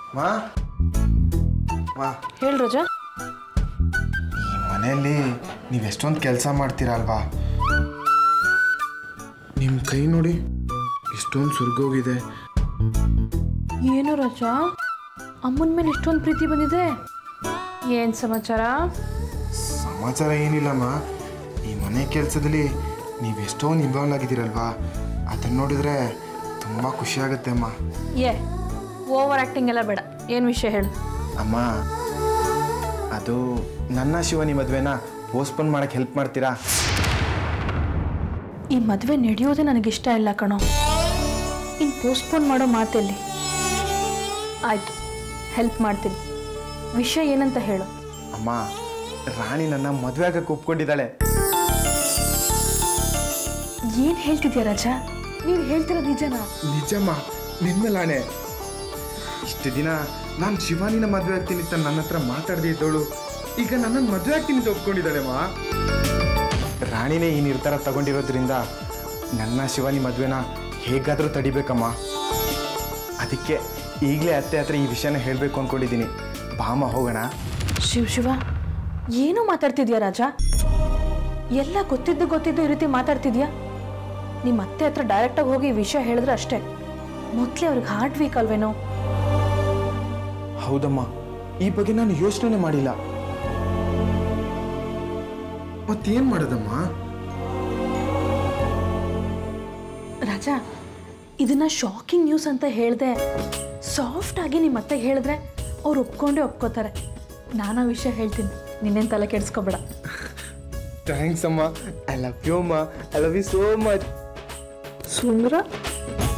ಮಾ ಮಾ ಹೇಳು ರಜಾ ಈ ಮನೆಯಲ್ಲಿ ನೀವು ಎಷ್ಟೊಂದು ಕೆಲಸ ಮಾಡ್ತೀರಲ್ವಾ ನಿಮ್ಮ ಕೈ ನೋಡಿ ಎಷ್ಟೊಂದು ಸುರ್ಗೋಗಿದೆ ಏನು ರಜಾ ಅಮ್ಮನ ಮೇಲೆ ಇಷ್ಟೊಂದು ಪ್ರೀತಿ ಬಂದಿದೆ ಏನು ಸಮಾಚಾರ ಸಮಾಚಾರ ಏನಿಲ್ಲಮ್ಮ ಈ ಮನೆ ಕೆಲಸದಲ್ಲಿ ನೀವು ಎಷ್ಟೊಂದು ಇನ್ವಾಲ್ವ್ ಆಗಿದ್ದೀರಲ್ವಾ ಅದನ್ನ ನೋಡಿದ್ರೆ ತುಂಬ ಖುಷಿ ಆಗುತ್ತೆ ಅಮ್ಮ ಏ ಓವರ್ ಆ್ಯಕ್ಟಿಂಗ್ ಎಲ್ಲ ಬೇಡ ಏನು ವಿಷಯ ಹೇಳು ಅಮ್ಮ ಅದು ನನ್ನ ಶಿವನಿ ಮದುವೆನ ಪೋಸ್ಟ್ಪೋನ್ ಮಾಡಕ್ಕೆ ಹೆಲ್ಪ್ ಮಾಡ್ತೀರಾ ಈ ಮದುವೆ ನಡೆಯೋದೇ ನನಗಿಷ್ಟ ಇಲ್ಲ ಕಣೋ ಇನ್ನು ಪೋಸ್ಟ್ಪೋನ್ ಮಾಡೋ ಮಾತೆಲ್ಲಿ ಆಯಿತು ಹೆಲ್ಪ್ ಮಾಡ್ತೀನಿ ವಿಷಯ ಏನಂತ ಹೇಳು ಅಮ್ಮ ರಾಣಿ ನನ್ನ ಮದುವೆ ಆಗಕ್ಕೆ ಒಪ್ಕೊಂಡಿದ್ದಾಳೆ ಏನು ಹೇಳ್ತಿದ್ಯಾ ರಜಾ ನೀನು ಹೇಳ್ತಿರೋದು ನಿಜನಾ ನಿಜಮ್ಮ ನಿನ್ಮೇಲಾಣೆ ಇಷ್ಟು ದಿನ ನಾನು ಶಿವಾನಿನ ಮದುವೆ ಆಗ್ತೀನಿ ಅಂತ ನನ್ನ ಹತ್ರ ಮಾತಾಡದೇ ಇದ್ದವಳು ಈಗ ನನ್ನನ್ನು ಮದುವೆ ಆಗ್ತೀನಿ ಅಂತ ಒಪ್ಕೊಂಡಿದ್ದಾಳೆ ಮಾ ರಾಣಿನೇ ಈ ನಿರ್ಧಾರ ತಗೊಂಡಿರೋದ್ರಿಂದ ನನ್ನ ಶಿವಾನಿ ಮದುವೆನ ಹೇಗಾದರೂ ತಡಿಬೇಕಮ್ಮ ಅದಕ್ಕೆ ಈಗಲೇ ಅತ್ತೆ ಹತ್ರ ಈ ವಿಷಯನ ಹೇಳಬೇಕು ಅಂದ್ಕೊಂಡಿದ್ದೀನಿ ಬಾಮ ಹೋಗೋಣ ಶಿವ ಶಿವ ಏನು ಮಾತಾಡ್ತಿದ್ಯಾ ರಾಜಾ ಎಲ್ಲ ಗೊತ್ತಿದ್ದು ಗೊತ್ತಿದ್ದು ಈ ರೀತಿ ಮಾತಾಡ್ತಿದ್ಯಾ ನಿಮ್ಮ ಅತ್ತೆ ಹತ್ರ ಡೈರೆಕ್ಟಾಗಿ ಹೋಗಿ ಈ ವಿಷಯ ಹೇಳಿದ್ರೆ ಅಷ್ಟೇ ಮೊದಲೇ ಅವ್ರಿಗೆ ಹಾರ್ಟ್ ವೀಕ್ ಅಲ್ವೇನೋ ಹೌದಮ್ಮ ಈ ಬಗ್ಗೆ ನಾನು ಯೋಚನೆ ಮಾಡಿಲ್ಲ ಮತ್ತೇನ್ ಮಾಡೋದಮ್ಮ ರಾಜಾ ಇದನ್ನ ಶಾಕಿಂಗ್ ನ್ಯೂಸ್ ಅಂತ ಹೇಳ್ದೆ ಸಾಫ್ಟ್ ಆಗಿ ನಿಮ್ಮ ಅತ್ತೆ ಹೇಳಿದ್ರೆ ಅವ್ರು ಒಪ್ಕೊಂಡೇ ಒಪ್ಕೋತಾರೆ ನಾನು ಆ ವಿಷಯ ಹೇಳ್ತೀನಿ ನಿನ್ನೇನು ತಲೆ ಕೆಡಿಸ್ಕೋಬೇಡ ಥ್ಯಾಂಕ್ಸ್ ಅಮ್ಮ ಐ ಲವ್ ಯು ಅಮ್ಮ I love you so much ಸುಂದ್ರ